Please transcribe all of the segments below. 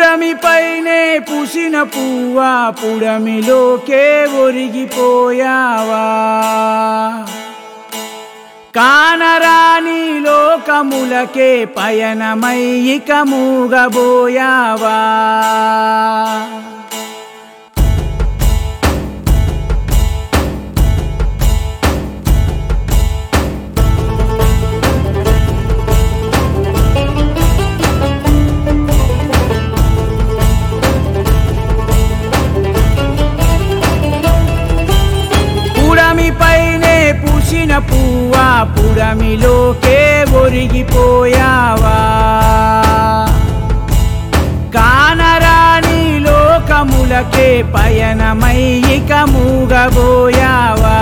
పుడమిపైనే పూసిన పువ్వా పుడమిలోకే ఒరిగిపోయావా కానరాని లోకములకే పయనమై ఇక మూగబోయావా పుడమిపైనే పూసిన పువ్వా పుడమిలోకే ఒరిగిపోయావా కానరాని లోకములకే పయనమై ఇక మూగబోయావా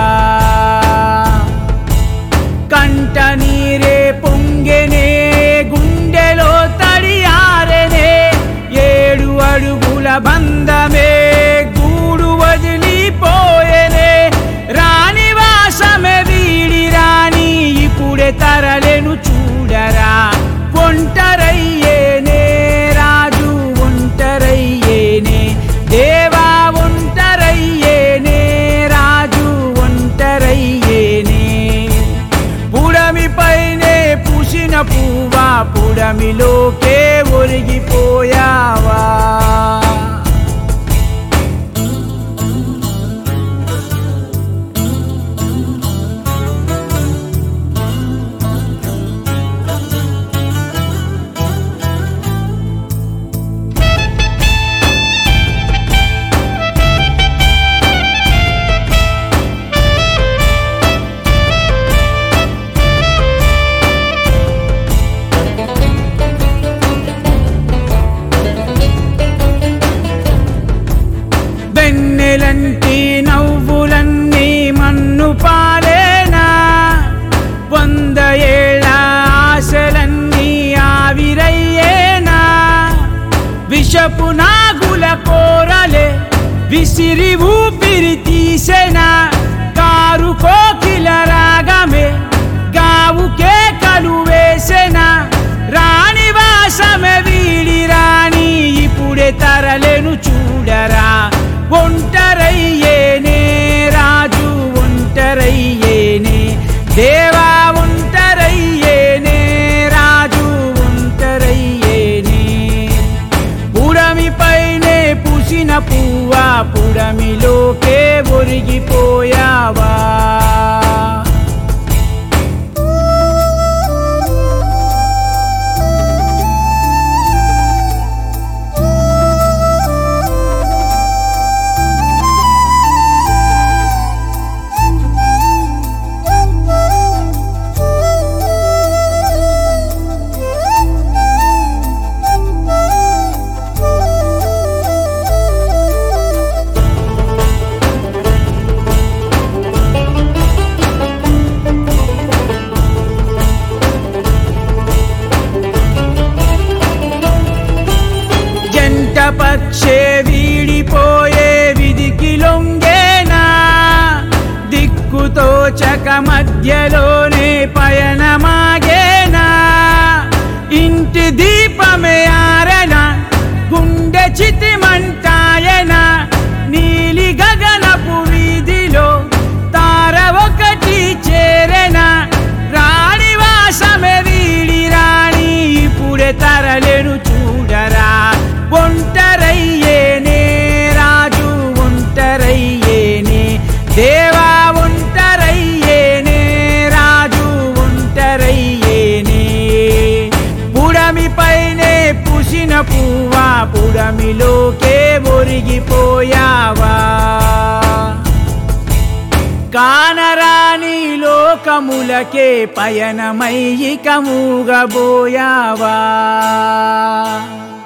కంట నీరే పొంగెనే గుండెలో తడియారెనే ఏడు అడుగుల బంధమే గూడు వదిలిపోయెనే రాణి వాసమే వీడి రాణి ఇప్పుడే తరలెను చూడరా ఒంటరయ్యేనే రాజు ఒంటరయ్యేనే దేవా ఒంటరయ్యేనే రాజు ఒంటరయ్యేనే పుడమిపైనే పూసిన పువ్వా పుడమిలోకే ఒరిగిపోయావా వెన్నెలంటి నవ్వులన్నీ మన్ను పాలేనా వంద ఏళ్ళ ఆశలన్నీ ఆవిరయ్యేనా విషపు నాగుల కోరలే విసిరి ఊపిరి తీసెనా కారు కోకిల రాగమే గావుకే కలు వేసెనా రాణి వాసమే వీడి రాణి ఇప్పుడే తరలేను చూడరా ఒంటరయ్యేనే రాజు ఒంటరయ్యేనే దేవా ఒంటరయ్యేనే రాజు ఒంటరయ్యేనే పుడమిపైనే పూసిన పువ్వా పుడమిలోకే ఒరిగిపోయావా జంట పక్షే వీడిపోయే విధికి లొంగేనా దిక్కుతో చక మధ్యలోనే పయనమాగేనా ఇంటి దీపమే ఆరనా గుండె చితిమంటాయనా నీలి గగనపు వీధిలో తార ఒకటి చేరెనా రాణి వాసమే వీడి రాణి ఇప్పుడే తరలేను చూడరా ఒంటరయ్యేనే రాజు ఒంటరయ్యేనే దేవా ఒంటరయ్యేనే రాజు ఒంటరయ్యేనే పుడమిపైనే పూసిన పువ్వా పుడమిలోకే ఒరిగిపోయావా కానరాని లోకములకే పయనమై ఇక మూగబోయావా